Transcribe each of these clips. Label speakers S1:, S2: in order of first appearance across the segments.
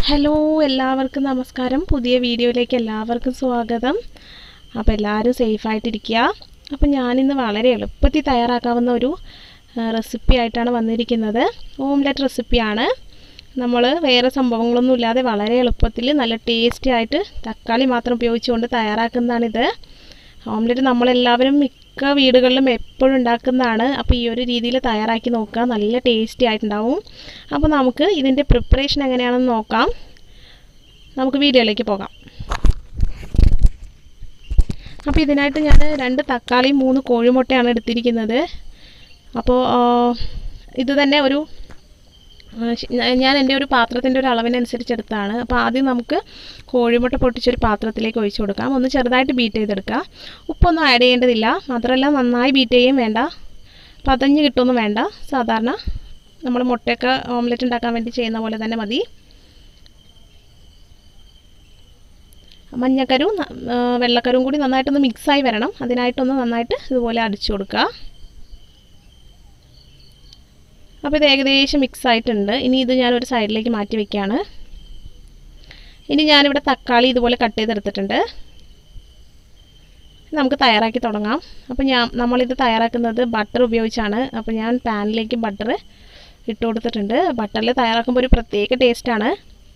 S1: hello എല്ലാവർക്കും നമസ്കാരം പുതിയ വീഡിയോയിലേക്ക് എല്ലാവർക്കും സ്വാഗതം അപ്പോൾ എല്ലാവരും സേഫായിട്ടിരിക്കുക അപ്പോൾ ഞാനിന്ന് വളരെ എളുപ്പത്തിൽ തയ്യാറാക്കാവുന്ന ഒരു റെസിപ്പി ആയിട്ടാണ് വന്നിരിക്കുന്നത് ഓംലെറ്റ് റെസിപ്പിയാണ് നമ്മൾ വേറെ സംഭവങ്ങളൊന്നും ഇല്ലാതെ വളരെ എളുപ്പത്തിൽ നല്ല ടേസ്റ്റി ആയിട്ട് തക്കാളി മാത്രം ഉപയോഗിച്ചുകൊണ്ട് തയ്യാറാക്കുന്നതാണിത് ഓംലെറ്റ് നമ്മളെല്ലാവരും മിക്ക വീടുകളിലും എപ്പോഴും ഉണ്ടാക്കുന്നതാണ് അപ്പോൾ ഈ ഒരു രീതിയിൽ തയ്യാറാക്കി നോക്കുക നല്ല ടേസ്റ്റി ആയിട്ടുണ്ടാവും അപ്പോൾ നമുക്ക് ഇതിൻ്റെ പ്രിപ്പറേഷൻ എങ്ങനെയാണെന്ന് നോക്കാം നമുക്ക് വീഡിയോയിലേക്ക് പോകാം അപ്പോൾ ഇതിനായിട്ട് ഞാൻ രണ്ട് തക്കാളിയും മൂന്ന് കോഴിമുട്ടയാണ് എടുത്തിരിക്കുന്നത് അപ്പോൾ ഇത് തന്നെ ഒരു ഞാൻ എൻ്റെ ഒരു പാത്രത്തിൻ്റെ ഒരു അളവിനനുസരിച്ച് എടുത്താണ് അപ്പോൾ ആദ്യം നമുക്ക് കോഴിമുട്ട പൊട്ടിച്ചൊരു പാത്രത്തിലേക്ക് ഒഴിച്ചു കൊടുക്കാം ഒന്ന് ചെറുതായിട്ട് ബീറ്റ് ചെയ്തെടുക്കുക ഉപ്പൊന്നും ആഡ് ചെയ്യേണ്ടതില്ല മാത്രമല്ല നന്നായി ബീറ്റ് ചെയ്യുകയും വേണ്ട പതഞ്ഞ് കിട്ടുമൊന്നും വേണ്ട സാധാരണ നമ്മൾ മുട്ടയൊക്കെ ഓംലെറ്റ് ഉണ്ടാക്കാൻ വേണ്ടി ചെയ്യുന്ന പോലെ തന്നെ മതി മഞ്ഞക്കരും വെള്ളക്കരും കൂടി നന്നായിട്ടൊന്ന് മിക്സായി വരണം അതിനായിട്ടൊന്ന് നന്നായിട്ട് ഇതുപോലെ അടിച്ചു കൊടുക്കുക അപ്പോൾ ഇത് ഏകദേശം മിക്സ് ആയിട്ടുണ്ട് ഇനി ഇത് ഞാനൊരു സൈഡിലേക്ക് മാറ്റി വെക്കുകയാണ് ഇനി ഞാനിവിടെ തക്കാളി ഇതുപോലെ കട്ട് ചെയ്തെടുത്തിട്ടുണ്ട് നമുക്ക് തയ്യാറാക്കി തുടങ്ങാം അപ്പോൾ ഞാൻ നമ്മളിത് തയ്യാറാക്കുന്നത് ബട്ടർ ഉപയോഗിച്ചാണ് അപ്പോൾ ഞാൻ പാനിലേക്ക് ബട്ടർ ഇട്ട് കൊടുത്തിട്ടുണ്ട് ബട്ടറിൽ തയ്യാറാക്കുമ്പോൾ ഒരു പ്രത്യേക ടേസ്റ്റാണ്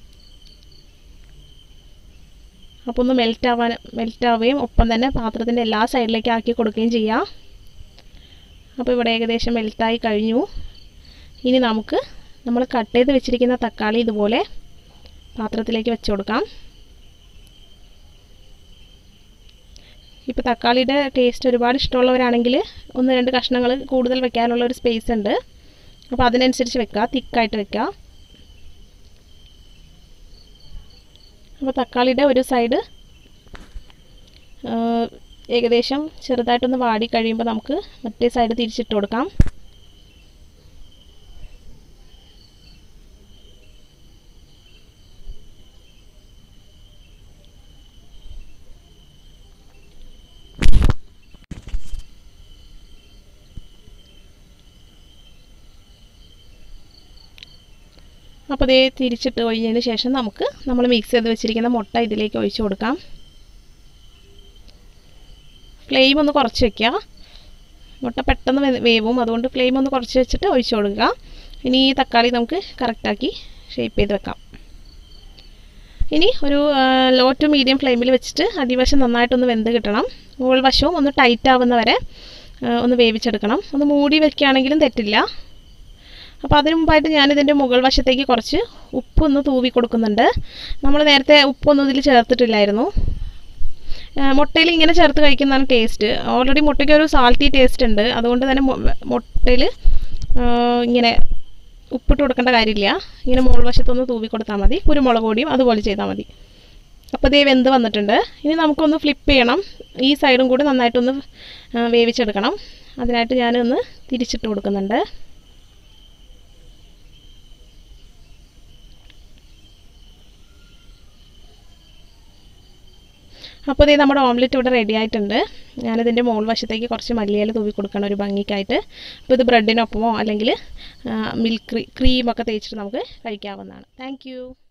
S1: അപ്പോൾ ഒന്ന് മെൽറ്റ് ആവാൻ മെൽറ്റ് ആവുകയും ഒപ്പം തന്നെ പാത്രത്തിൻ്റെ എല്ലാ സൈഡിലേക്ക് ആക്കി കൊടുക്കുകയും ചെയ്യാം അപ്പോൾ ഇവിടെ ഏകദേശം മെൽറ്റായി കഴിഞ്ഞു ഇനി നമുക്ക് നമ്മൾ കട്ട് ചെയ്ത് വെച്ചിരിക്കുന്ന തക്കാളി ഇതുപോലെ പാത്രത്തിലേക്ക് വെച്ച് കൊടുക്കാം ഇപ്പോൾ തക്കാളിയുടെ ടേസ്റ്റ് ഒരുപാട് ഇഷ്ടമുള്ളവരാണെങ്കിൽ ഒന്ന് രണ്ട് കഷ്ണങ്ങൾ കൂടുതൽ വെക്കാനുള്ള ഒരു സ്പേസ് ഉണ്ട് അപ്പോൾ അതിനനുസരിച്ച് വെക്കുക തിക്കായിട്ട് വെക്കുക അപ്പോൾ തക്കാളിയുടെ ഒരു സൈഡ് ഏകദേശം ചെറുതായിട്ടൊന്ന് വാടി കഴിയുമ്പോൾ നമുക്ക് മറ്റേ സൈഡ് തിരിച്ചിട്ട് കൊടുക്കാം അപ്പോൾ ഇതേ തിരിച്ചിട്ട് ഒഴിഞ്ഞതിന് ശേഷം നമുക്ക് നമ്മൾ മിക്സ് ചെയ്ത് വെച്ചിരിക്കുന്ന മുട്ട ഇതിലേക്ക് ഒഴിച്ചു കൊടുക്കാം ഫ്ലെയിം ഒന്ന് കുറച്ച് വെക്കുക മുട്ട പെട്ടെന്ന് വേവും അതുകൊണ്ട് ഫ്ലെയിം ഒന്ന് കുറച്ച് വെച്ചിട്ട് ഒഴിച്ചു കൊടുക്കുക ഇനി ഈ തക്കാളി നമുക്ക് കറക്റ്റാക്കി ഷേപ്പ് ചെയ്ത് വെക്കാം ഇനി ഒരു ലോ ടു മീഡിയം ഫ്ലെയിമിൽ വെച്ചിട്ട് അടിവശം നന്നായിട്ടൊന്ന് വെന്ത് കിട്ടണം മുകൾ വശവും ഒന്ന് ടൈറ്റ് ആവുന്ന വരെ ഒന്ന് വേവിച്ചെടുക്കണം ഒന്ന് മൂടി വെക്കുകയാണെങ്കിലും തെറ്റില്ല അപ്പോൾ അതിനു മുമ്പായിട്ട് ഞാനിതിൻ്റെ മുകൾ വശത്തേക്ക് കുറച്ച് ഉപ്പൊന്ന് തൂവി കൊടുക്കുന്നുണ്ട് നമ്മൾ നേരത്തെ ഉപ്പൊന്നും ഇതിൽ ചേർത്തിട്ടില്ലായിരുന്നു മുട്ടയിൽ ഇങ്ങനെ ചേർത്ത് കഴിക്കുന്നതാണ് ടേസ്റ്റ് ഓൾറെഡി മുട്ടയ്ക്ക് ഒരു സാൾട്ടി ടേസ്റ്റ് ഉണ്ട് അതുകൊണ്ട് തന്നെ മുട്ടയിൽ ഇങ്ങനെ ഉപ്പിട്ട് കൊടുക്കേണ്ട കാര്യമില്ല ഇങ്ങനെ മുകൾ വശത്തൊന്ന് തൂവി കൊടുത്താൽ മതി കുരുമുളക് പൊടിയും അതുപോലെ ചെയ്താൽ മതി അപ്പോൾ ഇതേ വെന്ത് വന്നിട്ടുണ്ട് ഇനി നമുക്കൊന്ന് ഫ്ലിപ്പ് ചെയ്യണം ഈ സൈഡും കൂടി നന്നായിട്ടൊന്ന് വേവിച്ചെടുക്കണം അതിനായിട്ട് ഞാനൊന്ന് തിരിച്ചിട്ട് കൊടുക്കുന്നുണ്ട് അപ്പോൾ ഇതേ നമ്മുടെ ഓംലെറ്റ് ഇവിടെ റെഡി ആയിട്ടുണ്ട് ഞാനിതിൻ്റെ മുകൾ വശത്തേക്ക് കുറച്ച് മല്ലിയില തൂവി കൊടുക്കണം ഒരു ഭംഗിക്കായിട്ട് അപ്പോൾ ഇത് ബ്രെഡിനൊപ്പമോ അല്ലെങ്കിൽ മിൽക്ക് ക്രീമൊക്കെ തേച്ചിട്ട് നമുക്ക് കഴിക്കാവുന്നതാണ് താങ്ക്